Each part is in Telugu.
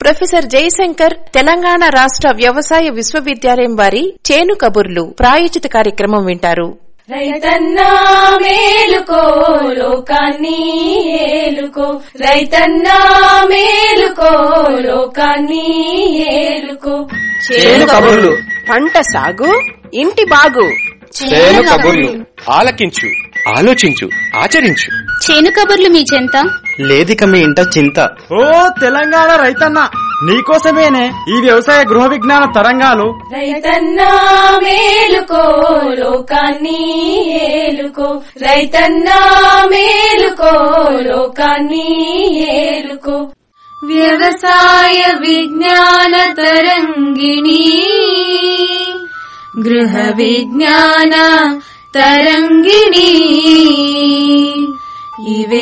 ప్రొఫెసర్ జయశంకర్ తెలంగాణ రాష్ట్ర వ్యవసాయ విశ్వవిద్యాలయం వారి చేను కబుర్లు ప్రాయోజిత కార్యక్రమం వింటారు రైతన్నా మేలుకో లోకాన్ని ఏలుకో రైతన్నా మేలుకో లోకాన్ని ఏలుకో చేను కబుర్లు పంట సాగు ఇంటి బాగు చేను కబుర్లు ఆలకించు ఆలోచించు ఆచరించు చేను కబుర్లు మీ చెంత లేదిక మీ ఇంట చింత ఓ తెలంగాణ రైతన్న నీకోసమేనే ఈ వ్యవసాయ గృహ విజ్ఞాన తరంగాలు రైతన్నా మేలుకో లోకాన్ని ఏలుకో రైతన్నా మేలుకో లోకాన్ని ఏలుకో వ్యవసాయ విజ్ఞాన తరంగిణి గృహ విజ్ఞాన తరంగిణి ఇవే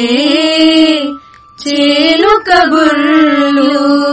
చేలు కబుర్లు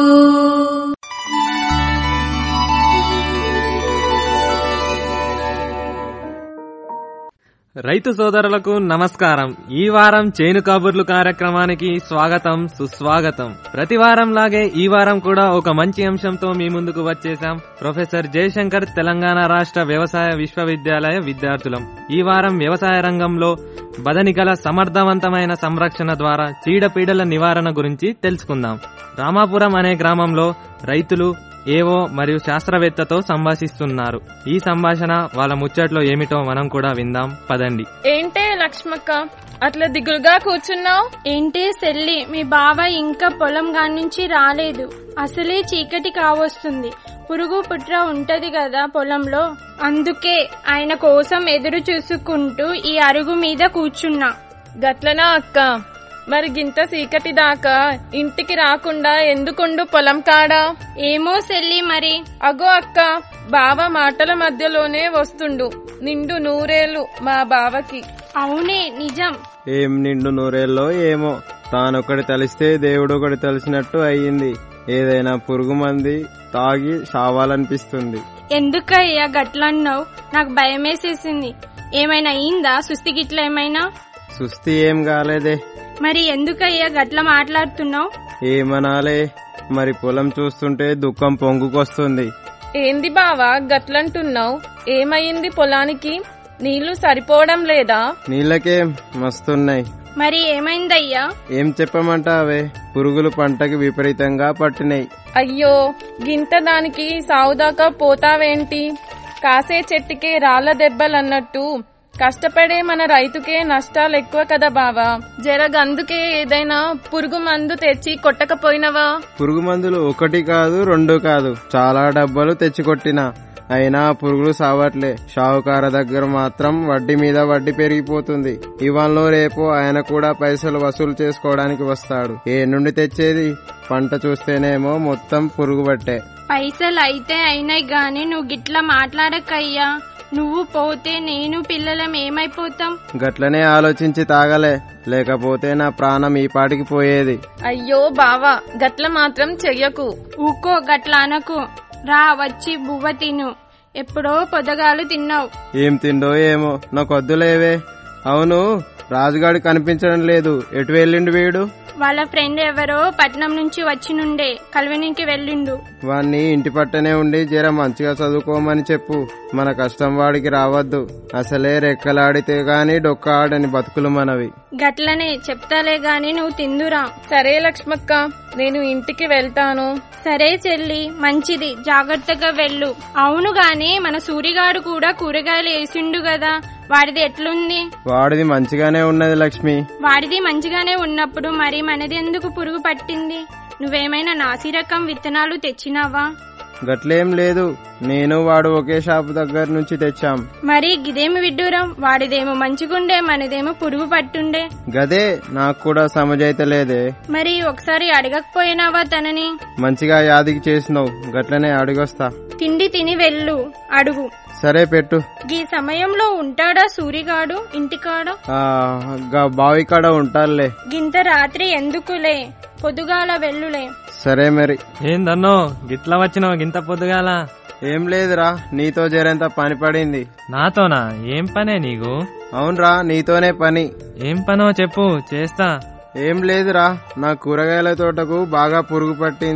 రైతు సోదరులకు నమస్కారం ఈ వారం చేను కబుర్లు కార్యక్రమానికి స్వాగతం సుస్వాగతం ప్రతి వారం లాగే ఈ వారం కూడా ఒక మంచి అంశంతో మీ ముందుకు వచ్చేసాం ప్రొఫెసర్ జయశంకర్ తెలంగాణ రాష్ట్ర వ్యవసాయ విశ్వవిద్యాలయ విద్యార్థులం ఈ వారం వ్యవసాయ రంగంలో బదనిగల సమర్థవంతమైన సంరక్షణ ద్వారా చీడపీడల నివారణ గురించి తెలుసుకుందాం రామాపురం అనే గ్రామంలో రైతులు ఏవో మరియు శాస్త్రవేత్తతో సంభాషిస్తున్నారు ఈ సంభాషణ వాళ్ళ ముచ్చట్లో ఏమిటో మనం కూడా విందాం పదండి ఏంటే లక్ష్మక్క అట్లా దిగులుగా కూర్చున్నావు ఏంటే సెల్లి మీ బావ ఇంకా పొలం నుంచి రాలేదు అసలే చీకటి కావస్తుంది పురుగు పుట్ర ఉంటది కదా పొలంలో అందుకే ఆయన కోసం ఎదురు చూసుకుంటూ ఈ అరుగు మీద కూర్చున్నా గట్లనా అక్క మరి గింత చీకటి దాకా ఇంటికి రాకుండా ఎందుకుండు పొలం కాడా ఏమో సెల్లి మరి అగో అక్క బావ మాటల మధ్యలోనే వస్తుండు నిండు నూరేళ్ళు మా బావకి అవునే నిజం ఏం నిండు నూరేళ్ళలో ఏమో తానొకటి తలిస్తే దేవుడు ఒకటి తెలిసినట్టు అయ్యింది ఏదైనా పురుగు మంది తాగి చావాలనిపిస్తుంది ఎందుకయ్యా గట్లన్నావు నాకు భయమేసేసింది ఏమైనా అయిందా సుస్తి గిట్ల ఏమైనా సుస్థి ఏం కాలేదే మరి ఎందుకయ్యా గట్ల మాట్లాడుతున్నావు ఏమనాలే మరి పొలం చూస్తుంటే దుఃఖం పొంగుకొస్తుంది ఏంది బావా గట్లంటున్నావు ఏమయ్యింది పొలానికి నీళ్లు సరిపోవడం లేదా నీళ్ళకే మస్తున్నాయి మరి ఏమైందయ్యా ఏం చెప్పమంటావే పురుగులు పంటకి విపరీతంగా పట్టినాయి అయ్యో గింత దానికి సావుదాకా పోతావేంటి కాసే చెట్టుకే రాళ్ల దెబ్బలన్నట్టు కష్టపడే మన రైతుకే నష్టాలు ఎక్కువ కదా బావా జరగందుకే ఏదైనా పురుగు మందు తెచ్చి కొట్టకపోయినవా పురుగు మందులు ఒకటి కాదు రెండు కాదు చాలా డబ్బాలు తెచ్చికొట్టినా అయినా పురుగులు సావట్లే షావుకార దగ్గర మాత్రం వడ్డీ మీద వడ్డీ పెరిగిపోతుంది ఇవాళలో రేపు ఆయన కూడా పైసలు వసూలు చేసుకోవడానికి వస్తాడు ఏ నుండి తెచ్చేది పంట చూస్తేనేమో మొత్తం పురుగు పట్టే పైసలు అయితే అయినాయి గాని నువ్వు గిట్ల మాట్లాడకయ్యా నువ్వు పోతే నేను పిల్లలం ఏమైపోతాం గట్లనే ఆలోచించి తాగలే లేకపోతే నా ప్రాణం ఈ పాటికి పోయేది అయ్యో బావా గట్ల మాత్రం చెయ్యకు ఊకో గట్ల అనకు రా వచ్చి బువ్వ తిను ఎప్పుడో పొదగాలు తిన్నావు ఏం తిండో ఏమో నాకొద్దులేవే అవును రాజుగాడు కనిపించడం లేదు ఎటు వెళ్ళిండు వీడు వాళ్ళ ఫ్రెండ్ ఎవరో పట్నం నుంచి వచ్చినుండే కల్వనికి వెళ్ళిండు వాణ్ణి ఇంటి పట్టనే ఉండి జర మంచిగా చదువుకోమని చెప్పు మన కష్టం వాడికి రావద్దు అసలే రెక్కలాడితే గాని డొక్క ఆడని బతుకులు మనవి గట్లనే చెప్తాలే గాని నువ్వు తిందురా సరే లక్ష్మక్క నేను ఇంటికి వెళ్తాను సరే చెల్లి మంచిది జాగ్రత్తగా వెళ్ళు అవును గాని మన సూరిగాడు కూడా కూరగాయలు వేసిండు కదా వాడిది ఎట్లుంది వాడిది మంచిగానే ఉన్నది లక్ష్మి వాడిది మంచిగానే ఉన్నప్పుడు మరి మనది ఎందుకు పురుగు పట్టింది నువ్వేమైనా నాసి రకం విత్తనాలు తెచ్చినావా గట్లేం లేదు నేను వాడు ఒకే షాప్ దగ్గర నుంచి తెచ్చాం మరి గిదేమి విడ్డూరం వాడిదేమో మంచిగుండే మనదేమో పురుగు పట్టుండే గదే నాకు కూడా సమజైతలేదే మరి ఒకసారి అడగకపోయినావా తనని మంచిగా యాదికి చేసినావు గట్లనే అడిగొస్తా తిండి తిని వెళ్ళు అడుగు సరే పెట్టు ఈ సమయంలో ఉంటాడా సూరిగాడు ఇంటికాడ ఆ గా బావి కాడ ఉంటారులే గింత రాత్రి ఎందుకులే పొదుగాల వెల్లులే సరే మరి ఏందన్నో గిట్ల వచ్చినావు గింత పొద్దుగాల ఏం లేదురా నీతో జరంత పని పడింది నాతోనా ఏం పనే నీకు అవునరా నీతోనే పని ఏం పనో చెప్పు చేస్తా ఏం లేదురా నా కూరగాయల తోటకు బాగా పురుగు పట్టింది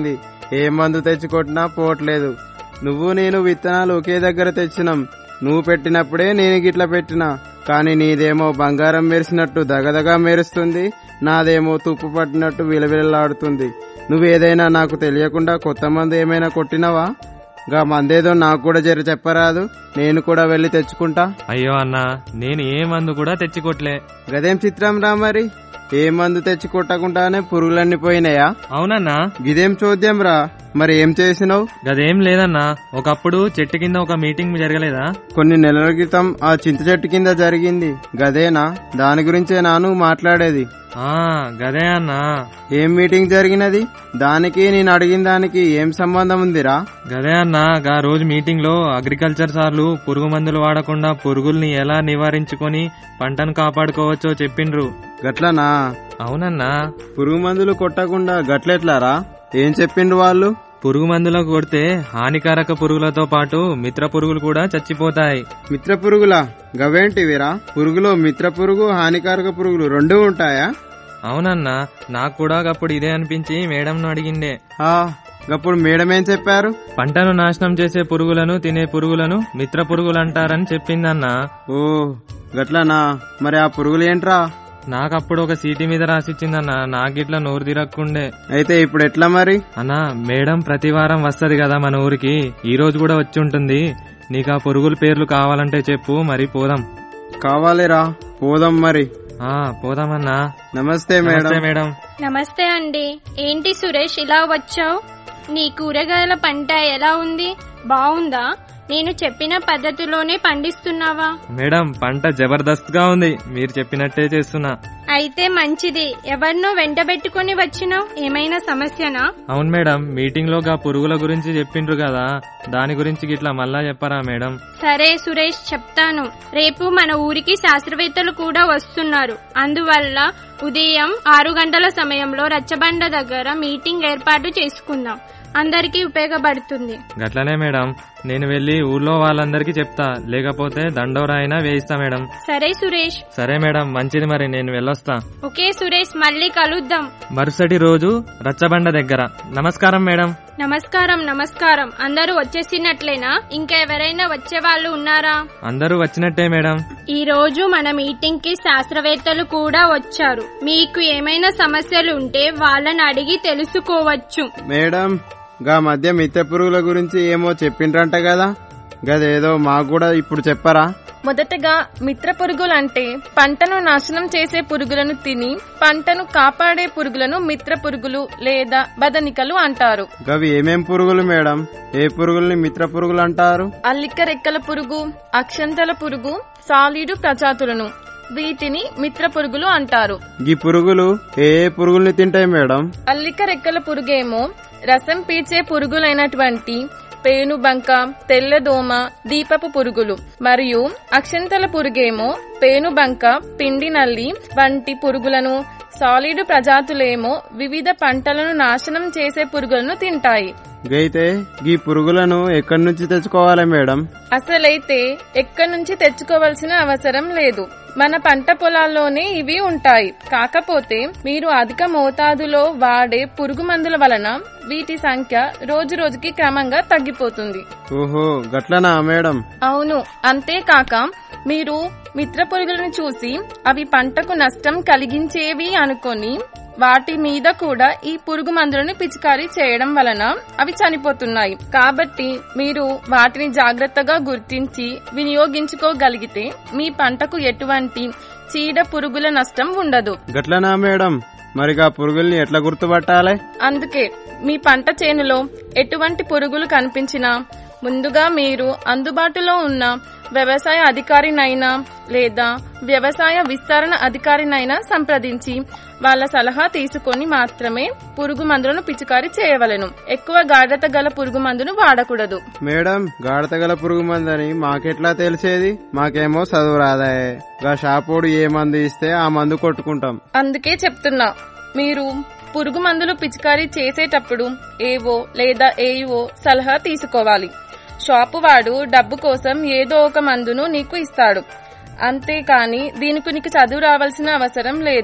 ఏ మందు తెచ్చి కొట్టినా పోవట్లేదు నువ్వు నేను విత్తనాలు ఒకే దగ్గర తెచ్చినాం నువ్వు పెట్టినప్పుడే నేను గిట్ల పెట్టినా కానీ నీదేమో బంగారం మెరిసినట్టు దగదగా మెరుస్తుంది నాదేమో తుప్పు పట్టినట్టు విలవిలలాడుతుంది నువ్వేదైనా నాకు తెలియకుండా కొత్త మందు ఏమైనా కొట్టినవా గా మందేదో నాకు కూడా జర చెప్పరాదు నేను కూడా వెళ్లి తెచ్చుకుంటా అయ్యో అన్నా నేను ఏ మందు కూడా తెచ్చికొట్లే గదేం చిత్రం రా మరి ఏ మందు తెచ్చి కొట్టకుండానే పురుగులన్నీ పోయినాయా అవునన్నా గిదేం చూద్దాం రా మరి ఏం చేసినావు గదేం లేదన్నా ఒకప్పుడు చెట్టు కింద ఒక మీటింగ్ జరగలేదా కొన్ని నెలల క్రితం ఆ చింత చెట్టు కింద జరిగింది గదేనా దాని గురించే నాను మాట్లాడేది ఆ గదే అన్నా ఏం మీటింగ్ జరిగినది దానికి నేను అడిగిన దానికి ఏం సంబంధం ఉందిరా గదే అన్నా గా రోజు మీటింగ్ లో అగ్రికల్చర్ సార్లు పురుగు మందులు వాడకుండా పురుగుల్ని ఎలా నివారించుకొని పంటను కాపాడుకోవచ్చో చెప్పిండ్రు గట్లనా అవునన్నా పురుగు మందులు కొట్టకుండా గట్లెట్లారా ఏం చెప్పిండ్రు వాళ్ళు పురుగు మందులకు కొడితే హానికారక పురుగులతో పాటు మిత్ర పురుగులు కూడా చచ్చిపోతాయి మిత్ర పురుగులా గవేంటివిరా పురుగులో మిత్ర పురుగు హానికారక పురుగులు రెండు ఉంటాయా అవునన్నా నాకు కూడా అప్పుడు ఇదే అనిపించి మేడంను అడిగిండే ఆ గప్పుడు మేడం ఏం చెప్పారు పంటను నాశనం చేసే పురుగులను తినే పురుగులను మిత్ర పురుగులు అంటారని చెప్పిందన్నా ఓ గట్లనా మరి ఆ పురుగులు ఏంట్రా నాకప్పుడు ఒక సీటీ మీద రాసిచ్చిందన్న నాకిట్లా నోరు తిరక్కుండే అయితే ఇప్పుడు ఎట్లా మరి అన్నా మేడం ప్రతి వారం వస్తది కదా మన ఊరికి ఈ రోజు కూడా వచ్చి ఉంటుంది నీకు ఆ పురుగుల పేర్లు కావాలంటే చెప్పు మరి పోదాం కావాలిరా పోదాం మరి ఆ పోదామన్నా నమస్తే మేడం నమస్తే మేడం నమస్తే అండి ఏంటి సురేష్ ఇలా వచ్చావు నీ కూరగాయల పంట ఎలా ఉంది బావుందా నేను చెప్పిన పద్ధతిలోనే పండిస్తున్నావా మేడం పంట జబర్దస్త్ గా ఉంది మీరు చెప్పినట్టే చేస్తున్నా అయితే మంచిది ఎవరినో వెంటబెట్టుకుని వచ్చినావు ఏమైనా సమస్యనా అవును మేడం మీటింగ్ లో గా పురుగుల గురించి చెప్పిండ్రు కదా దాని గురించి గిట్లా మళ్ళా చెప్పరా మేడం సరే సురేష్ చెప్తాను రేపు మన ఊరికి శాస్త్రవేత్తలు కూడా వస్తున్నారు అందువల్ల ఉదయం ఆరు గంటల సమయంలో రచ్చబండ దగ్గర మీటింగ్ ఏర్పాటు చేసుకుందాం అందరికీ ఉపయోగపడుతుంది గట్లనే మేడం నేను వెళ్లి ఊర్లో వాళ్ళందరికీ చెప్తా లేకపోతే దండోరాయినా వేయిస్తా మేడం సరే సురేష్ సరే మేడం మంచిది మరి నేను వెళ్ళొస్తా ఓకే సురేష్ మళ్ళీ కలుద్దాం మరుసటి రోజు రచ్చబండ దగ్గర నమస్కారం మేడం నమస్కారం నమస్కారం అందరూ వచ్చేసినట్లేనా ఇంకా ఎవరైనా వచ్చే వాళ్ళు ఉన్నారా అందరూ వచ్చినట్టే మేడం ఈ రోజు మన మీటింగ్ కి శాస్త్రవేత్తలు కూడా వచ్చారు మీకు ఏమైనా సమస్యలు ఉంటే వాళ్ళని అడిగి తెలుసుకోవచ్చు మేడం గా మధ్య మిత్ర పురుగుల గురించి ఏమో చెప్పిండ్రంట కదా గదేదో మాకు కూడా ఇప్పుడు చెప్పరా మొదటగా మిత్ర పురుగులంటే పంటను నాశనం చేసే పురుగులను తిని పంటను కాపాడే పురుగులను మిత్ర పురుగులు లేదా బదనికలు అంటారు గవి ఏమేం పురుగులు మేడం ఏ పురుగుల్ని మిత్ర పురుగులు అంటారు అల్లిక రెక్కల పురుగు అక్షంతల పురుగు సాలీడు ప్రజాతులను వీటిని మిత్ర పురుగులు అంటారు ఈ పురుగులు ఏ ఏ పురుగుల్ని తింటాయి మేడం అల్లిక రెక్కల పురుగేమో రసం పీల్చే పురుగులైనటువంటి పేనుబంక తెల్లదోమ దీపపు పురుగులు మరియు అక్షంతల పురుగేమో పేనుబంక పిండి నల్లి వంటి పురుగులను సాలిడ్ ప్రజాతులేమో వివిధ పంటలను నాశనం చేసే పురుగులను తింటాయి గైతే ఈ పురుగులను ఎక్కడి నుంచి తెచ్చుకోవాలి మేడం అసలైతే ఎక్కడి నుంచి తెచ్చుకోవాల్సిన అవసరం లేదు మన పంట పొలాల్లోనే ఇవి ఉంటాయి కాకపోతే మీరు అధిక మోతాదులో వాడే పురుగు మందుల వలన వీటి సంఖ్య రోజు రోజుకి క్రమంగా తగ్గిపోతుంది ఓహో గట్లనా మేడం అవును అంతేకాక మీరు మిత్ర పురుగులను చూసి అవి పంటకు నష్టం కలిగించేవి అనుకొని వాటి మీద కూడా ఈ పురుగు మందులను పిచికారీ చేయడం వలన అవి చనిపోతున్నాయి కాబట్టి మీరు వాటిని జాగ్రత్తగా గుర్తించి వినియోగించుకోగలిగితే మీ పంటకు ఎటువంటి చీడ పురుగుల నష్టం ఉండదు గట్లనా మేడం మరిగా పురుగుల్ని ఎట్లా గుర్తుపట్టాలి అందుకే మీ పంట చేనులో ఎటువంటి పురుగులు కనిపించినా ముందుగా మీరు అందుబాటులో ఉన్న వ్యవసాయ అధికారినైనా లేదా వ్యవసాయ విస్తరణ అధికారినైనా సంప్రదించి వాళ్ళ సలహా తీసుకొని మాత్రమే పురుగు మందులను పిచికారీ చేయవలెను ఎక్కువ గాఢత గల పురుగు మందును వాడకూడదు మేడం గాఢత గల పురుగు మందని మాకెట్లా తెలిసేది మాకేమో చదువు రాదాయే గా షాపోడు ఏ మందు ఇస్తే ఆ మందు కొట్టుకుంటాం అందుకే చెప్తున్నా మీరు పురుగు మందులు పిచికారీ చేసేటప్పుడు ఏవో లేదా ఏవో సలహా తీసుకోవాలి షాపు వాడు డబ్బు కోసం ఏదో ఒక మందును నీకు ఇస్తాడు అంతేకాని దీనికి నీకు చదువు రావాల్సిన అవసరం లేదు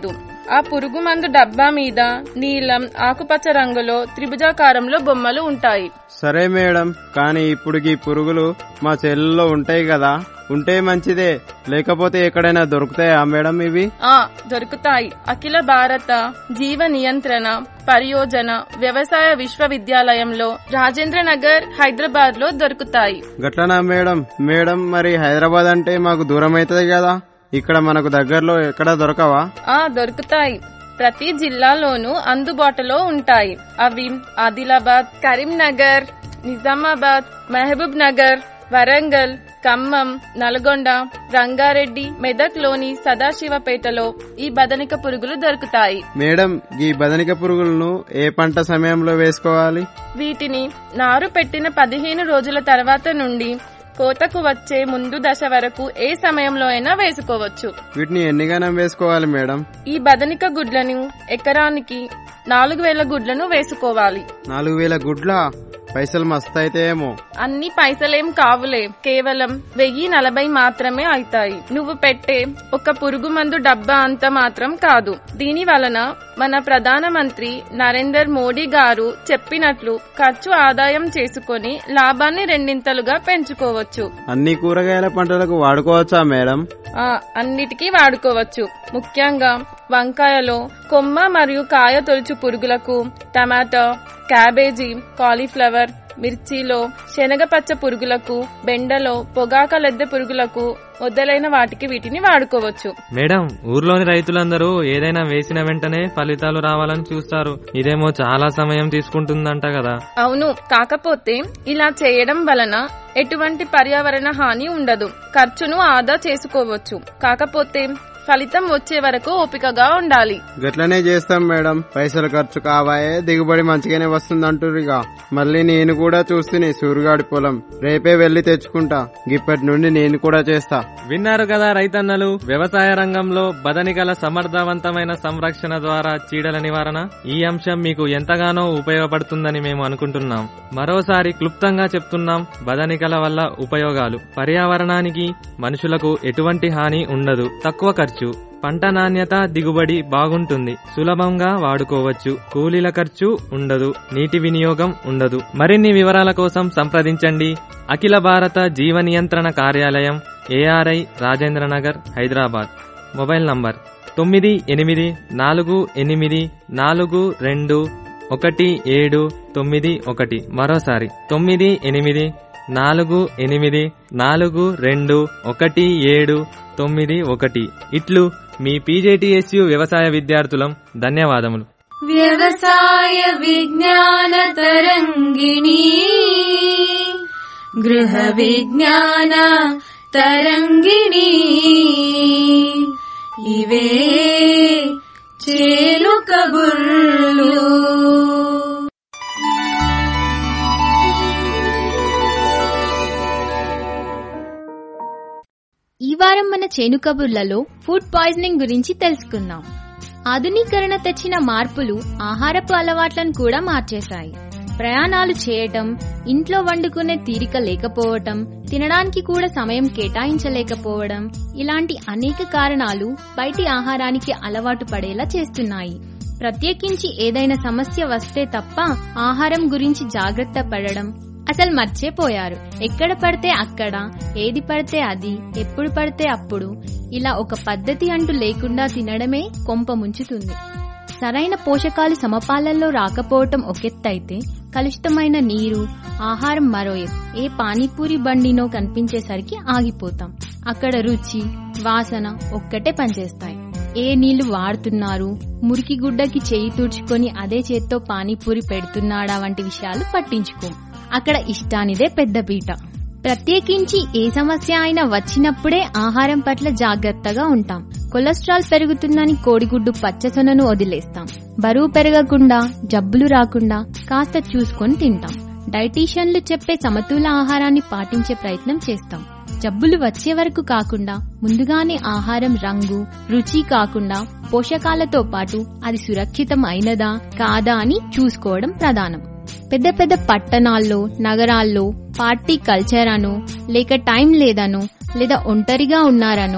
ఆ పురుగు మందు డబ్బా మీద నీలం ఆకుపచ్చ రంగులో త్రిభుజాకారంలో బొమ్మలు ఉంటాయి సరే మేడం కానీ ఇప్పుడు ఈ పురుగులు మా చెల్లులో ఉంటాయి కదా ఉంటే మంచిదే లేకపోతే ఎక్కడైనా దొరుకుతాయా మేడం ఇవి ఆ దొరుకుతాయి అఖిల భారత జీవ నియంత్రణ పరియోజన వ్యవసాయ విశ్వవిద్యాలయంలో రాజేంద్ర నగర్ హైదరాబాద్ లో దొరుకుతాయి గట్లనా మేడం మేడం మరి హైదరాబాద్ అంటే మాకు దూరం అవుతుంది కదా ఇక్కడ మనకు దగ్గరలో ఎక్కడ దొరకవా ఆ దొరుకుతాయి ప్రతి జిల్లాలోనూ అందుబాటులో ఉంటాయి అవి ఆదిలాబాద్ కరీంనగర్ నిజామాబాద్ మహబూబ్ నగర్ వరంగల్ ఖమ్మం నల్గొండ రంగారెడ్డి మెదక్లోని సదాశివపేటలో ఈ బదనిక పురుగులు దొరుకుతాయి మేడం ఈ బదనిక పురుగులను ఏ పంట సమయంలో వేసుకోవాలి వీటిని నారు పెట్టిన పదిహేను రోజుల తర్వాత నుండి కోతకు వచ్చే ముందు దశ వరకు ఏ సమయంలో అయినా వేసుకోవచ్చు వీటిని ఎన్నిగానం వేసుకోవాలి మేడం ఈ బదనిక గుడ్లను ఎకరానికి నాలుగు వేల గుడ్లను వేసుకోవాలి నాలుగు వేల గుడ్ల పైసలు మస్తు అయితే ఏమో అన్ని పైసలేం కావులే కేవలం వెయ్యి నలభై మాత్రమే అవుతాయి నువ్వు పెట్టే ఒక పురుగు మందు డబ్బా అంత మాత్రం కాదు దీని వలన మన ప్రధానమంత్రి నరేందర్ మోడీ గారు చెప్పినట్లు ఖర్చు ఆదాయం చేసుకొని లాభాన్ని రెండింతలుగా పెంచుకోవచ్చు అన్ని కూరగాయల పంటలకు వాడుకోవచ్చా మేడం ఆ అన్నిటికీ వాడుకోవచ్చు ముఖ్యంగా వంకాయలో కొమ్మ మరియు కాయ తొలుచు పురుగులకు టమాటో క్యాబేజీ కాలీఫ్లవర్ మిర్చిలో శనగపచ్చ పురుగులకు బెండలో పొగాక లద్దె పురుగులకు మొదలైన వాటికి వీటిని వాడుకోవచ్చు మేడం ఊర్లోని రైతులందరూ ఏదైనా వేసిన వెంటనే ఫలితాలు రావాలని చూస్తారు ఇదేమో చాలా సమయం తీసుకుంటుందంట కదా అవును కాకపోతే ఇలా చేయడం వలన ఎటువంటి పర్యావరణ హాని ఉండదు ఖర్చును ఆదా చేసుకోవచ్చు కాకపోతే ఫలితం వచ్చే వరకు ఓపికగా ఉండాలి గట్లనే చేస్తాం మేడం పైసలు ఖర్చు కావాయే దిగుబడి మంచిగానే వస్తుందంటురిగా మళ్ళీ నేను కూడా చూస్తుని సూరుగాడి పొలం రేపే వెళ్లి తెచ్చుకుంటా ఇప్పటి నుండి నేను కూడా చేస్తా విన్నారు కదా రైతన్నలు వ్యవసాయ రంగంలో బదనికల సమర్థవంతమైన సంరక్షణ ద్వారా చీడల నివారణ ఈ అంశం మీకు ఎంతగానో ఉపయోగపడుతుందని మేము అనుకుంటున్నాం మరోసారి క్లుప్తంగా చెప్తున్నాం బదనికల వల్ల ఉపయోగాలు పర్యావరణానికి మనుషులకు ఎటువంటి హాని ఉండదు తక్కువ ఖర్చు పంట నాణ్యత దిగుబడి బాగుంటుంది సులభంగా వాడుకోవచ్చు కూలీల ఖర్చు ఉండదు నీటి వినియోగం ఉండదు మరిన్ని వివరాల కోసం సంప్రదించండి అఖిల భారత జీవ నియంత్రణ కార్యాలయం ARI Rajendra Nagar Hyderabad mobile number తొమ్మిది ఎనిమిది నాలుగు ఎనిమిది నాలుగు రెండు ఒకటి ఏడు తొమ్మిది ఒకటి మరోసారి తొమ్మిది ఎనిమిది నాలుగు ఎనిమిది నాలుగు రెండు ఒకటి ఏడు తొమ్మిది ఒకటి ఇట్లు మీ పీజేటీఎస్యు వ్యవసాయ విద్యార్థులం ధన్యవాదములు వ్యవసాయ విజ్ఞాన తరంగిణి గృహ విజ్ఞాన తరంగిణి ఇవే చేలు కబుర్లు ఈ వారం మన చేను కబుర్లలో ఫుడ్ పాయిజనింగ్ గురించి తెలుసుకుందాం ఆధునీకరణ తెచ్చిన మార్పులు ఆహారపు అలవాట్లను కూడా మార్చేశాయి ప్రయాణాలు చేయటం ఇంట్లో వండుకునే తీరిక లేకపోవటం తినడానికి కూడా సమయం కేటాయించలేకపోవడం ఇలాంటి అనేక కారణాలు బయటి ఆహారానికి అలవాటు పడేలా చేస్తున్నాయి ప్రత్యేకించి ఏదైనా సమస్య వస్తే తప్ప ఆహారం గురించి జాగ్రత్త పడడం అసలు మర్చిపోయారు ఎక్కడ పడితే అక్కడ ఏది పడితే అది ఎప్పుడు పడితే అప్పుడు ఇలా ఒక పద్ధతి అంటూ లేకుండా తినడమే కొంప ముంచుతుంది సరైన పోషకాలు సమపాలల్లో రాకపోవటం ఒకెత్తైతే కలుషితమైన నీరు ఆహారం మరో ఎత్తు. ఏ పానీపూరి బండినో కనిపించేసరికి ఆగిపోతాం అక్కడ రుచి వాసన ఒక్కటే పనిచేస్తాయి ఏ నీళ్లు వాడుతున్నారు మురికి గుడ్డకి చేయి తుడుచుకొని అదే చేత్తో పానీపూరి పెడుతున్నాడా వంటి విషయాలు పట్టించుకోం అక్కడ ఇష్టానిదే పెద్ద పీట ప్రత్యేకించి ఏ సమస్య అయినా వచ్చినప్పుడే ఆహారం పట్ల జాగ్రత్తగా ఉంటాం కొలెస్ట్రాల్ పెరుగుతుందని కోడిగుడ్డు పచ్చసొనను వదిలేస్తాం బరువు పెరగకుండా జబ్బులు రాకుండా కాస్త చూసుకొని తింటాం డైటీషియన్లు చెప్పే సమతుల ఆహారాన్ని పాటించే ప్రయత్నం చేస్తాం జబ్బులు వచ్చే వరకు కాకుండా ముందుగానే ఆహారం రంగు రుచి కాకుండా పోషకాలతో పాటు అది సురక్షితం అయినదా కాదా అని చూసుకోవడం ప్రధానం పెద్ద పెద్ద పట్టణాల్లో నగరాల్లో పార్టీ కల్చర్ అనో లేక టైం లేదనో లేదా ఒంటరిగా ఉన్నారనో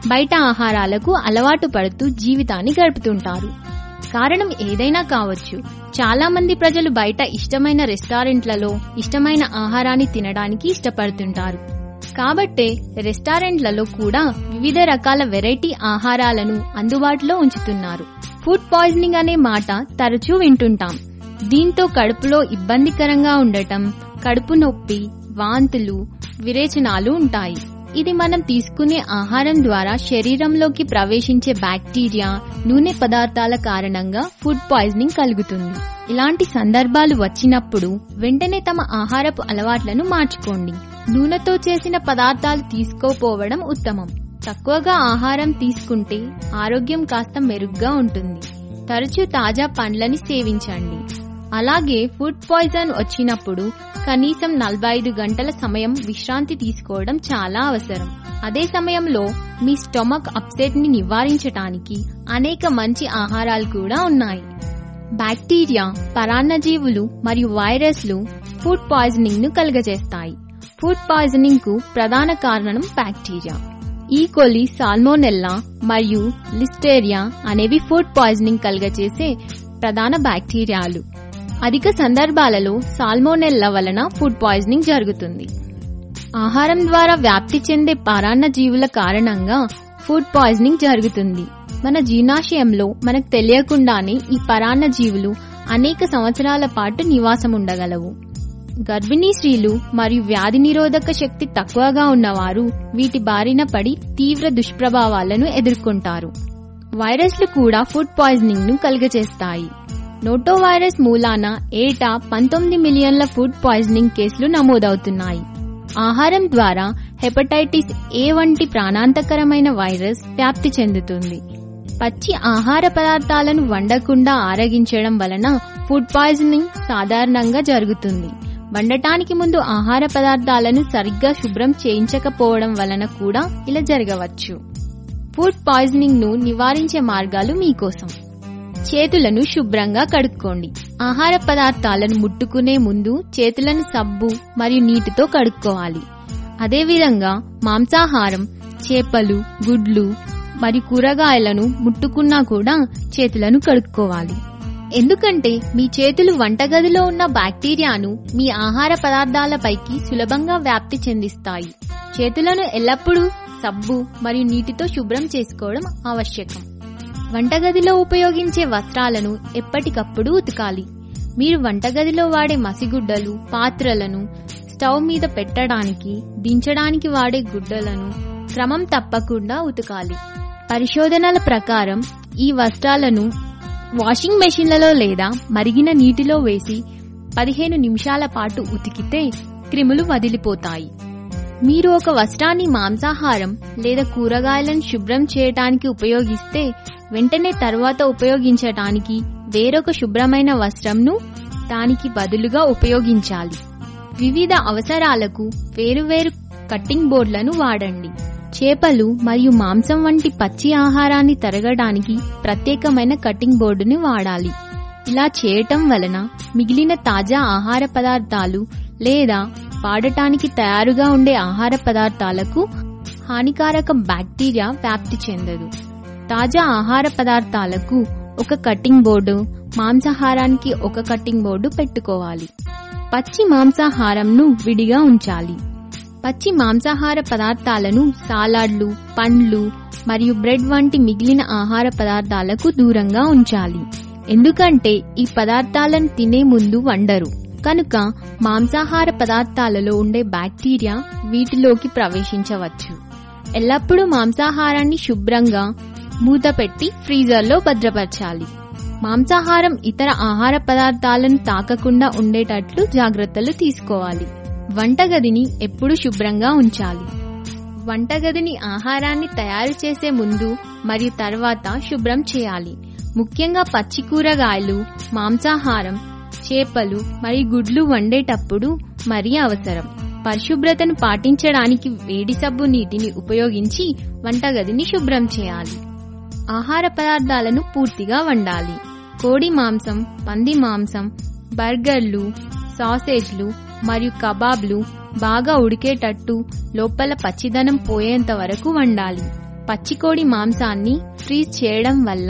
బయట ఆహారాలకు అలవాటు పడుతూ జీవితాన్ని గడుపుతుంటారు కారణం ఏదైనా కావచ్చు చాలా మంది ప్రజలు బయట ఇష్టమైన రెస్టారెంట్లలో ఇష్టమైన ఆహారాన్ని తినడానికి ఇష్టపడుతుంటారు కాబట్టే రెస్టారెంట్లలో కూడా వివిధ రకాల వెరైటీ ఆహారాలను అందుబాటులో ఉంచుతున్నారు ఫుడ్ పాయిజనింగ్ అనే మాట తరచూ వింటుంటాం దీంతో కడుపులో ఇబ్బందికరంగా ఉండటం కడుపు నొప్పి వాంతులు విరేచనాలు ఉంటాయి ఇది మనం తీసుకునే ఆహారం ద్వారా శరీరంలోకి ప్రవేశించే బ్యాక్టీరియా నూనె పదార్థాల కారణంగా ఫుడ్ పాయిజనింగ్ కలుగుతుంది ఇలాంటి సందర్భాలు వచ్చినప్పుడు వెంటనే తమ ఆహారపు అలవాట్లను మార్చుకోండి నూనెతో చేసిన పదార్థాలు తీసుకోపోవడం ఉత్తమం తక్కువగా ఆహారం తీసుకుంటే ఆరోగ్యం కాస్త మెరుగ్గా ఉంటుంది తరచూ తాజా పండ్లని సేవించండి అలాగే ఫుడ్ పాయిజన్ వచ్చినప్పుడు కనీసం నలభై ఐదు గంటల సమయం విశ్రాంతి తీసుకోవడం చాలా అవసరం అదే సమయంలో మీ స్టొమక్ అప్సెట్ ని నివారించటానికి అనేక మంచి ఆహారాలు కూడా ఉన్నాయి బ్యాక్టీరియా పరాన్నజీవులు మరియు వైరస్లు ఫుడ్ పాయిజనింగ్ ను కలుగజేస్తాయి ఫుడ్ పాయిజనింగ్ కు ప్రధాన కారణం బ్యాక్టీరియా ఈకోలి సాల్మోనెల్లా మరియు లిస్టేరియా అనేవి ఫుడ్ పాయిజనింగ్ కలుగజేసే ప్రధాన బ్యాక్టీరియాలు అధిక సందర్భాలలో సాల్మోనెల్లా వలన ఫుడ్ పాయిజనింగ్ జరుగుతుంది ఆహారం ద్వారా వ్యాప్తి చెందే పరాన్న జీవుల కారణంగా ఫుడ్ పాయిజనింగ్ జరుగుతుంది మన జీర్ణాశయంలో మనకు తెలియకుండానే ఈ పరాన్న జీవులు అనేక సంవత్సరాల పాటు నివాసం ఉండగలవు గర్భిణీ స్త్రీలు మరియు వ్యాధి నిరోధక శక్తి తక్కువగా ఉన్నవారు వీటి బారిన పడి తీవ్ర దుష్ప్రభావాలను ఎదుర్కొంటారు వైరస్లు కూడా ఫుడ్ పాయిజనింగ్ ను కలుగజేస్తాయి నోటో వైరస్ మూలాన ఏటా పంతొమ్మిది మిలియన్ల ఫుడ్ పాయిజనింగ్ కేసులు నమోదవుతున్నాయి ఆహారం ద్వారా హెపటైటిస్ ఏ వంటి ప్రాణాంతకరమైన వైరస్ వ్యాప్తి చెందుతుంది పచ్చి ఆహార పదార్థాలను వండకుండా ఆరగించడం వలన ఫుడ్ పాయిజనింగ్ సాధారణంగా జరుగుతుంది వండటానికి ముందు ఆహార పదార్థాలను సరిగ్గా శుభ్రం చేయించకపోవడం వలన కూడా ఇలా జరగవచ్చు ఫుడ్ పాయిజనింగ్ ను నివారించే మార్గాలు మీకోసం చేతులను శుభ్రంగా కడుక్కోండి ఆహార పదార్థాలను ముట్టుకునే ముందు చేతులను సబ్బు మరియు నీటితో కడుక్కోవాలి అదేవిధంగా మాంసాహారం చేపలు గుడ్లు మరియు కూరగాయలను ముట్టుకున్నా కూడా చేతులను కడుక్కోవాలి ఎందుకంటే మీ చేతులు వంటగదిలో ఉన్న బ్యాక్టీరియాను మీ ఆహార పదార్థాలపైకి సులభంగా వ్యాప్తి చెందిస్తాయి చేతులను ఎల్లప్పుడూ సబ్బు మరియు నీటితో శుభ్రం చేసుకోవడం ఆవశ్యకం వంటగదిలో ఉపయోగించే వస్త్రాలను ఎప్పటికప్పుడు ఉతకాలి మీరు వంటగదిలో వాడే మసిగుడ్డలు పాత్రలను స్టవ్ మీద పెట్టడానికి దించడానికి వాడే గుడ్డలను క్రమం తప్పకుండా ఉతకాలి పరిశోధనల ప్రకారం ఈ వస్త్రాలను వాషింగ్ మెషిన్లలో లేదా మరిగిన నీటిలో వేసి పదిహేను నిమిషాల పాటు ఉతికితే క్రిములు వదిలిపోతాయి మీరు ఒక వస్త్రాన్ని మాంసాహారం లేదా కూరగాయలను శుభ్రం చేయటానికి ఉపయోగిస్తే వెంటనే తర్వాత ఉపయోగించటానికి వేరొక శుభ్రమైన వస్త్రంను దానికి బదులుగా ఉపయోగించాలి వివిధ అవసరాలకు వేరువేరు కట్టింగ్ బోర్డులను వాడండి చేపలు మరియు మాంసం వంటి పచ్చి ఆహారాన్ని తరగడానికి ప్రత్యేకమైన కటింగ్ బోర్డుని వాడాలి ఇలా చేయటం వలన మిగిలిన తాజా ఆహార పదార్థాలు లేదా వాడటానికి తయారుగా ఉండే ఆహార పదార్థాలకు హానికారక బ్యాక్టీరియా వ్యాప్తి చెందదు తాజా ఆహార పదార్థాలకు ఒక కటింగ్ బోర్డు మాంసాహారానికి ఒక కటింగ్ బోర్డు పెట్టుకోవాలి పచ్చి మాంసాహారంను విడిగా ఉంచాలి పచ్చి మాంసాహార పదార్థాలను సాలాడ్లు పండ్లు మరియు బ్రెడ్ వంటి మిగిలిన ఆహార పదార్థాలకు దూరంగా ఉంచాలి ఎందుకంటే ఈ పదార్థాలను తినే ముందు వండరు కనుక మాంసాహార పదార్థాలలో ఉండే బ్యాక్టీరియా వీటిలోకి ప్రవేశించవచ్చు ఎల్లప్పుడూ మాంసాహారాన్ని శుభ్రంగా మూత పెట్టి ఫ్రీజర్లో భద్రపరచాలి మాంసాహారం ఇతర ఆహార పదార్థాలను తాకకుండా ఉండేటట్లు జాగ్రత్తలు తీసుకోవాలి వంటగదిని ఎప్పుడు శుభ్రంగా ఉంచాలి వంటగదిని ఆహారాన్ని తయారు చేసే ముందు మరియు తర్వాత శుభ్రం చేయాలి ముఖ్యంగా పచ్చి కూరగాయలు మాంసాహారం చేపలు మరియు గుడ్లు వండేటప్పుడు మరీ అవసరం పరిశుభ్రతను పాటించడానికి వేడి సబ్బు నీటిని ఉపయోగించి వంటగదిని శుభ్రం చేయాలి ఆహార పదార్థాలను పూర్తిగా వండాలి కోడి మాంసం పంది మాంసం బర్గర్లు సాసేజ్లు మరియు కబాబ్లు బాగా ఉడికేటట్టు లోపల పచ్చిదనం పోయేంత వరకు వండాలి పచ్చికోడి మాంసాన్ని ఫ్రీజ్ చేయడం వల్ల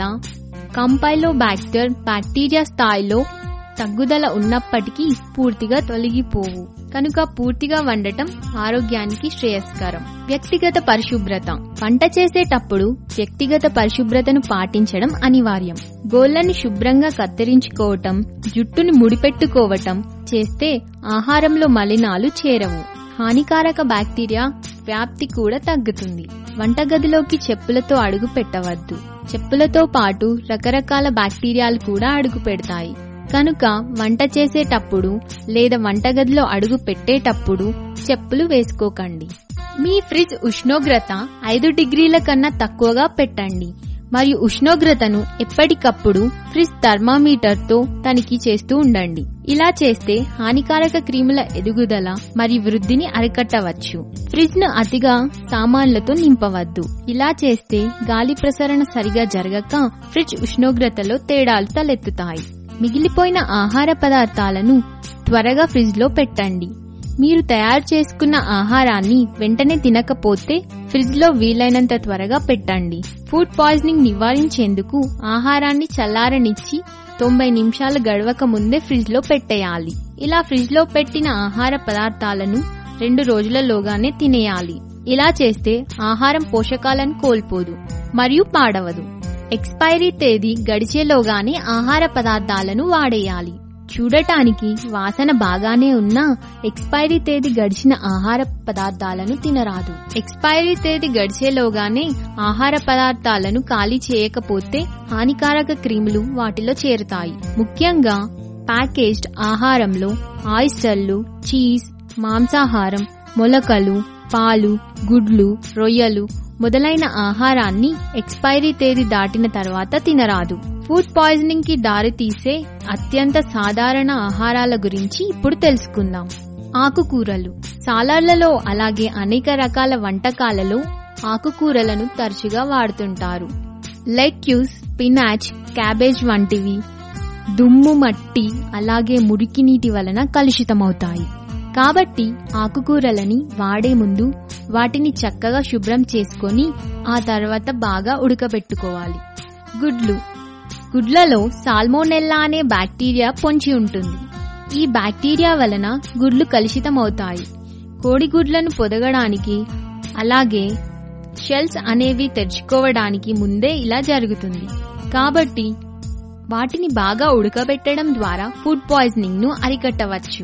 కంపైలోబాక్టర్ బ్యాక్టీరియా స్థాయిలో తగ్గుదల ఉన్నప్పటికీ పూర్తిగా తొలగిపోవు కనుక పూర్తిగా వండటం ఆరోగ్యానికి శ్రేయస్కరం వ్యక్తిగత పరిశుభ్రత వంట చేసేటప్పుడు వ్యక్తిగత పరిశుభ్రతను పాటించడం అనివార్యం గోళ్లను శుభ్రంగా కత్తిరించుకోవటం జుట్టును ముడిపెట్టుకోవటం చేస్తే ఆహారంలో మలినాలు చేరవు హానికారక బ్యాక్టీరియా వ్యాప్తి కూడా తగ్గుతుంది వంటగదిలోకి చెప్పులతో అడుగు పెట్టవద్దు చెప్పులతో పాటు రకరకాల బ్యాక్టీరియాలు కూడా అడుగు పెడతాయి కనుక వంట చేసేటప్పుడు లేదా వంటగదిలో అడుగు పెట్టేటప్పుడు చెప్పులు వేసుకోకండి మీ ఫ్రిడ్జ్ ఉష్ణోగ్రత ఐదు డిగ్రీల కన్నా తక్కువగా పెట్టండి మరియు ఉష్ణోగ్రతను ఎప్పటికప్పుడు ఫ్రిడ్జ్ థర్మామీటర్తో తనిఖీ చేస్తూ ఉండండి ఇలా చేస్తే హానికారక క్రిముల ఎదుగుదల మరియు వృద్ధిని అరికట్టవచ్చు ఫ్రిడ్జ్ ను అతిగా సామాన్లతో నింపవద్దు ఇలా చేస్తే గాలి ప్రసరణ సరిగా జరగక ఫ్రిడ్జ్ ఉష్ణోగ్రతలో తేడాలు తలెత్తుతాయి మిగిలిపోయిన ఆహార పదార్థాలను త్వరగా ఫ్రిడ్జ్ లో పెట్టండి మీరు తయారు చేసుకున్న ఆహారాన్ని వెంటనే తినకపోతే ఫ్రిడ్జ్ లో వీలైనంత త్వరగా పెట్టండి ఫుడ్ పాయిజనింగ్ నివారించేందుకు ఆహారాన్ని చల్లారనిచ్చి తొంభై నిమిషాలు గడవక ముందే ఫ్రిడ్జ్ లో పెట్టేయాలి ఇలా ఫ్రిడ్జ్ లో పెట్టిన ఆహార పదార్థాలను రెండు రోజులలోగానే తినేయాలి ఇలా చేస్తే ఆహారం పోషకాలను కోల్పోదు మరియు పాడవదు ఎక్స్పైరీ తేదీ గడిచేలోగానే ఆహార పదార్థాలను వాడేయాలి చూడటానికి వాసన బాగానే ఉన్నా ఎక్స్పైరీ తేదీ గడిచిన ఆహార పదార్థాలను తినరాదు ఎక్స్పైరీ తేదీ గడిచేలోగానే ఆహార పదార్థాలను ఖాళీ చేయకపోతే హానికారక క్రిములు వాటిలో చేరుతాయి ముఖ్యంగా ప్యాకేజ్డ్ ఆహారంలో ఆయిస్టర్లు చీజ్ మాంసాహారం మొలకలు పాలు గుడ్లు రొయ్యలు మొదలైన ఆహారాన్ని ఎక్స్పైరీ తేదీ దాటిన తర్వాత తినరాదు ఫుడ్ పాయిజనింగ్ కి దారి తీసే అత్యంత సాధారణ ఆహారాల గురించి ఇప్పుడు తెలుసుకుందాం ఆకుకూరలు సాలాడ్లలో అలాగే అనేక రకాల వంటకాలలో ఆకుకూరలను తరచుగా వాడుతుంటారు లెట్యూస్ స్పినాచ్ క్యాబేజ్ వంటివి దుమ్ము మట్టి అలాగే మురికి నీటి వలన కలుషితమవుతాయి కాబట్టి ఆకుకూరలని వాడే ముందు వాటిని చక్కగా శుభ్రం చేసుకొని ఆ తర్వాత బాగా ఉడకబెట్టుకోవాలి గుడ్లు గుడ్లలో సాల్మోనెల్లా అనే బ్యాక్టీరియా పొంచి ఉంటుంది ఈ బ్యాక్టీరియా వలన గుడ్లు కలుషితమవుతాయి కోడిగుడ్లను పొదగడానికి అలాగే షెల్స్ అనేవి తెరుచుకోవడానికి ముందే ఇలా జరుగుతుంది కాబట్టి వాటిని బాగా ఉడకబెట్టడం ద్వారా ఫుడ్ పాయిజనింగ్ ను అరికట్టవచ్చు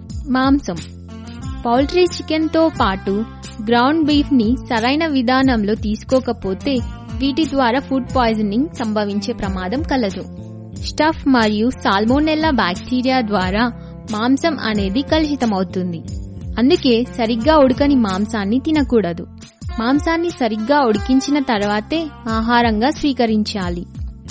మాంసం పౌల్ట్రీ చికెన్ తో పాటు గ్రౌండ్ బీఫ్ ని సరైన విధానంలో తీసుకోకపోతే వీటి ద్వారా ఫుడ్ పాయిజనింగ్ సంభవించే ప్రమాదం కలదు స్టఫ్ మరియు సాల్మోనెల్లా బ్యాక్టీరియా ద్వారా మాంసం అనేది కలుషితమవుతుంది అందుకే సరిగ్గా ఉడకని మాంసాన్ని తినకూడదు మాంసాన్ని సరిగ్గా ఉడికించిన తర్వాతే ఆహారంగా స్వీకరించాలి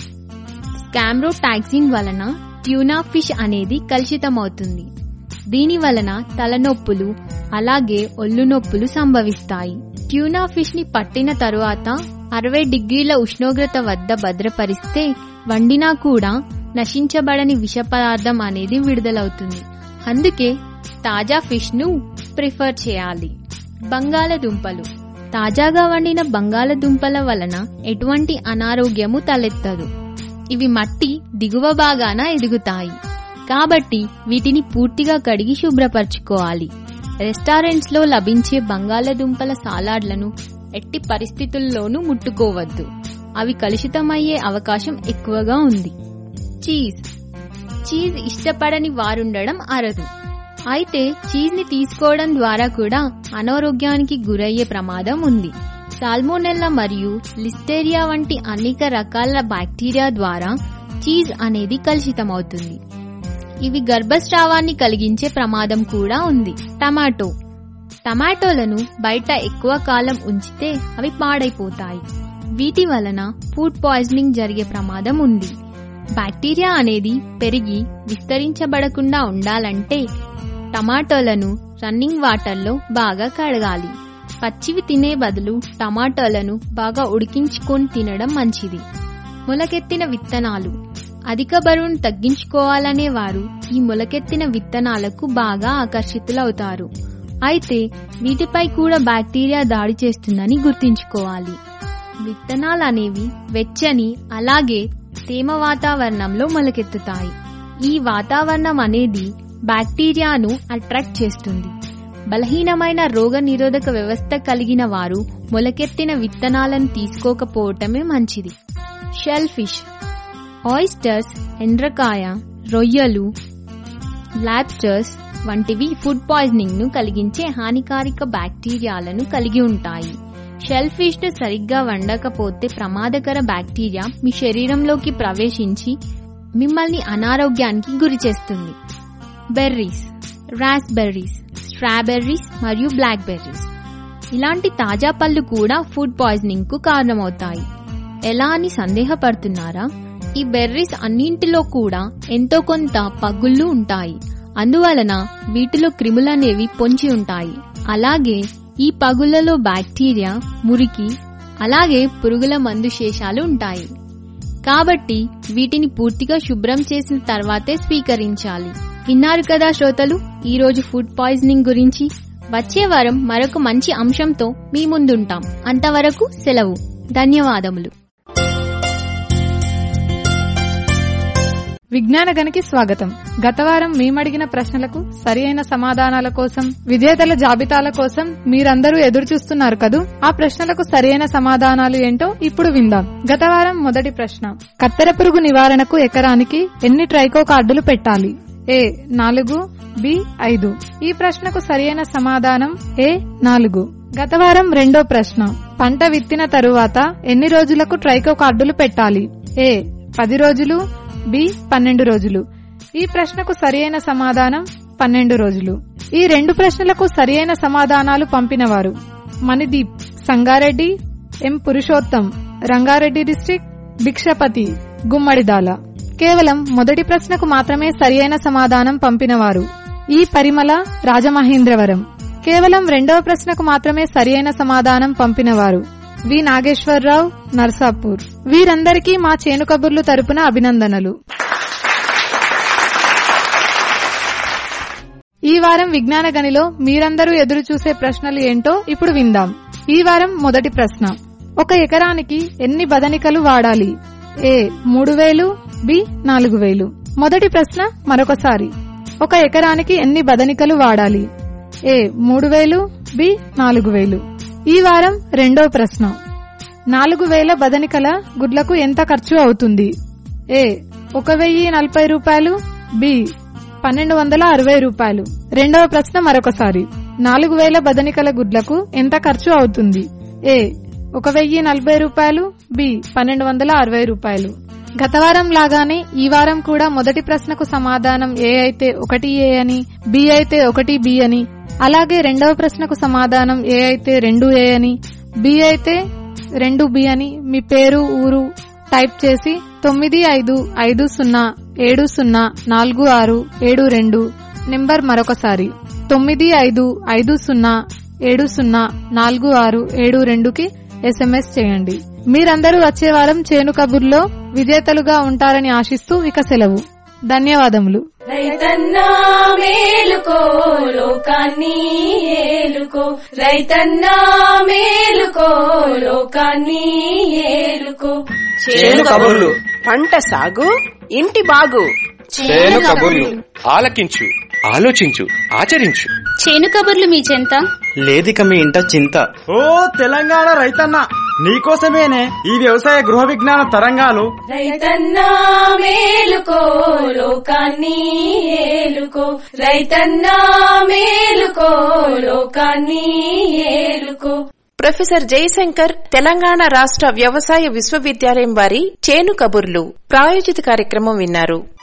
స్కామ్రోటాక్సిన్ వలన ట్యూనా ఫిష్ అనేది కలుషితమవుతుంది దీని వలన తలనొప్పులు అలాగే ఒళ్ళు నొప్పులు సంభవిస్తాయి ట్యూనా ఫిష్ ని పట్టిన తరువాత అరవై డిగ్రీల ఉష్ణోగ్రత వద్ద భద్రపరిస్తే వండినా కూడా నశించబడని విష పదార్థం అనేది విడుదలవుతుంది అందుకే తాజా ఫిష్ ను ప్రిఫర్ చేయాలి బంగాళదుంపలు తాజాగా వండిన బంగాళదుంపల వలన ఎటువంటి అనారోగ్యము తలెత్తదు ఇవి మట్టి దిగువ భాగాన ఎదుగుతాయి కాబట్టి వీటిని పూర్తిగా కడిగి శుభ్రపరచుకోవాలి రెస్టారెంట్స్ లో లభించే బంగాళదుంపల సాలాడ్లను ఎట్టి పరిస్థితుల్లోనూ ముట్టుకోవద్దు అవి కలుషితమయ్యే అవకాశం ఎక్కువగా ఉంది చీజ్ చీజ్ ఇష్టపడని వారుండడం అరదు అయితే చీజ్ ని తీసుకోవడం ద్వారా కూడా అనారోగ్యానికి గురయ్యే ప్రమాదం ఉంది సాల్మోనెల్లా మరియు లిస్టేరియా వంటి అనేక రకాల బ్యాక్టీరియా ద్వారా చీజ్ అనేది కలుషితమవుతుంది ఇవి గర్భస్రావాన్ని కలిగించే ప్రమాదం కూడా ఉంది టమాటో టమాటోలను బయట ఎక్కువ కాలం ఉంచితే అవి పాడైపోతాయి వీటి వలన ఫుడ్ పాయిజనింగ్ జరిగే ప్రమాదం ఉంది బ్యాక్టీరియా అనేది పెరిగి విస్తరించబడకుండా ఉండాలంటే టమాటోలను రన్నింగ్ వాటర్లో బాగా కడగాలి పచ్చివి తినే బదులు టమాటోలను బాగా ఉడికించుకొని తినడం మంచిది మొలకెత్తిన విత్తనాలు అధిక బరువును తగ్గించుకోవాలనే వారు ఈ మొలకెత్తిన విత్తనాలకు బాగా ఆకర్షితులవుతారు అయితే వీటిపై కూడా బ్యాక్టీరియా దాడి చేస్తుందని గుర్తుంచుకోవాలి విత్తనాలు అనేవి వెచ్చని అలాగే తేమ వాతావరణంలో మొలకెత్తుతాయి ఈ వాతావరణం అనేది బ్యాక్టీరియాను అట్రాక్ట్ చేస్తుంది బలహీనమైన రోగ నిరోధక వ్యవస్థ కలిగిన వారు మొలకెత్తిన విత్తనాలను తీసుకోకపోవటమే మంచిది షెల్ ఫిష్ ఆయిస్టర్స్ ఎండ్రకాయ రొయ్యలు లాబ్స్టర్స్ వంటివి ఫుడ్ పాయిజనింగ్ ను కలిగించే హానికారక బ్యాక్టీరియాలను కలిగి ఉంటాయి షెల్ ఫిష్ ను సరిగ్గా వండకపోతే ప్రమాదకర బ్యాక్టీరియా మీ శరీరంలోకి ప్రవేశించి మిమ్మల్ని అనారోగ్యానికి గురి చేస్తుంది బెర్రీస్ రాస్బెర్రీస్ స్ట్రాబెర్రీస్ మరియు బ్లాక్ బెర్రీస్ ఇలాంటి తాజా పళ్ళు కూడా ఫుడ్ పాయిజనింగ్ కు కారణమవుతాయి ఎలా అని సందేహపడుతున్నారా ఈ బెర్రీస్ అన్నింటిలో కూడా ఎంతో కొంత పగుళ్ళు ఉంటాయి అందువలన వీటిలో క్రిములనేవి పొంచి ఉంటాయి అలాగే ఈ పగుళ్లలో బ్యాక్టీరియా మురికి అలాగే పురుగుల మందు శేషాలు ఉంటాయి కాబట్టి వీటిని పూర్తిగా శుభ్రం చేసిన తర్వాతే స్వీకరించాలి విన్నారు కదా శ్రోతలు ఈ రోజు ఫుడ్ పాయిజనింగ్ గురించి వచ్చే వారం మరొక మంచి అంశంతో మీ ముందుంటాం అంతవరకు సెలవు ధన్యవాదములు విజ్ఞాన గనికి స్వాగతం గత వారం మేమడిగిన ప్రశ్నలకు సరి అయిన సమాధానాల కోసం విజేతల జాబితాల కోసం మీరందరూ ఎదురు చూస్తున్నారు కదూ ఆ ప్రశ్నలకు సరి అయిన సమాధానాలు ఏంటో ఇప్పుడు విందాం గత వారం మొదటి ప్రశ్న కత్తెర పురుగు నివారణకు ఎకరానికి ఎన్ని ట్రైకో కార్డులు పెట్టాలి ఏ నాలుగు బి ఐదు ఈ ప్రశ్నకు సరియైన సమాధానం ఏ నాలుగు గత వారం రెండో ప్రశ్న పంట విత్తిన తరువాత ఎన్ని రోజులకు ట్రైకో కార్డులు పెట్టాలి ఏ పది రోజులు బి పన్నెండు రోజులు ఈ ప్రశ్నకు సరియైన సమాధానం పన్నెండు రోజులు ఈ రెండు ప్రశ్నలకు సరియైన సమాధానాలు పంపినవారు మణిదీప్ సంగారెడ్డి ఎం పురుషోత్తం రంగారెడ్డి డిస్టిక్ భిక్షపతి గుమ్మడిదాల కేవలం మొదటి ప్రశ్నకు మాత్రమే సరియైన సమాధానం పంపినవారు ఈ పరిమళ రాజమహేంద్రవరం కేవలం రెండవ ప్రశ్నకు మాత్రమే సరియైన సమాధానం పంపినవారు వి నాగేశ్వరరావు నర్సాపూర్ వీరందరికీ మా చేను కబుర్లు తరపున అభినందనలు ఈ వారం విజ్ఞాన గనిలో మీరందరూ ఎదురు చూసే ప్రశ్నలు ఏంటో ఇప్పుడు విందాం ఈ వారం మొదటి ప్రశ్న ఒక ఎకరానికి ఎన్ని బదనికలు వాడాలి ఏ మూడు వేలు బి నాలుగు వేలు మొదటి ప్రశ్న మరొకసారి ఒక ఎకరానికి ఎన్ని బదనికలు వాడాలి ఏ మూడు వేలు బి నాలుగు వేలు ఈ వారం రెండో ప్రశ్న నాలుగు వేల బదనికల గుడ్లకు ఎంత ఖర్చు అవుతుంది ఏ ఒక వెయ్యి నలభై రూపాయలు బి పన్నెండు వందల అరవై రూపాయలు రెండవ ప్రశ్న మరొకసారి నాలుగు వేల బదనికల గుడ్లకు ఎంత ఖర్చు అవుతుంది ఏ ఒక వెయ్యి నలభై రూపాయలు బి పన్నెండు వందల అరవై రూపాయలు గత వారం లాగానే ఈ వారం కూడా మొదటి ప్రశ్నకు సమాధానం ఏ అయితే ఒకటి ఏ అని బి అయితే ఒకటి బి అని అలాగే రెండవ ప్రశ్నకు సమాధానం ఏ అయితే రెండు ఏ అని బి అయితే రెండు బి అని మీ పేరు ఊరు టైప్ చేసి తొమ్మిది ఐదు ఐదు సున్నా ఏడు సున్నా నాలుగు ఆరు ఏడు రెండు నెంబర్ మరొకసారి తొమ్మిది ఐదు ఐదు సున్నా ఏడు సున్నా నాలుగు ఆరు ఏడు రెండుకి ఎస్ఎంఎస్ చేయండి మీరందరూ వచ్చే వారం చేను కబుర్లో విజేతలుగా ఉంటారని ఆశిస్తూ ఇక సెలవు ధన్యవాదములు రైతన్నా మేలుకో లోకాన్ని ఏలుకో రైతన్నా మేలుకో లోకాన్ని ఏలుకో చేను కబుర్లు పంట సాగు ఇంటి బాగు చేను కబుర్లు ఆలకించు ఆలోచించు ఆచరించు చేను కబుర్లు మీ చెంత లేదిక మీ ఇంట చింత ఓ తెలంగాణ రైతన్న నీకోసమేనే ఈ వ్యవసాయ గృహ విజ్ఞాన తరంగాలు రైతన్నా మేలుకో లోకాన్ని ఏలుకో రైతన్నా మేలుకో లోకాన్ని ఏలుకో ప్రొఫెసర్ జయశంకర్ తెలంగాణ రాష్ట్ర వ్యవసాయ విశ్వవిద్యాలయం వారి చేను కబుర్లు ప్రాయోజిత కార్యక్రమం విన్నారు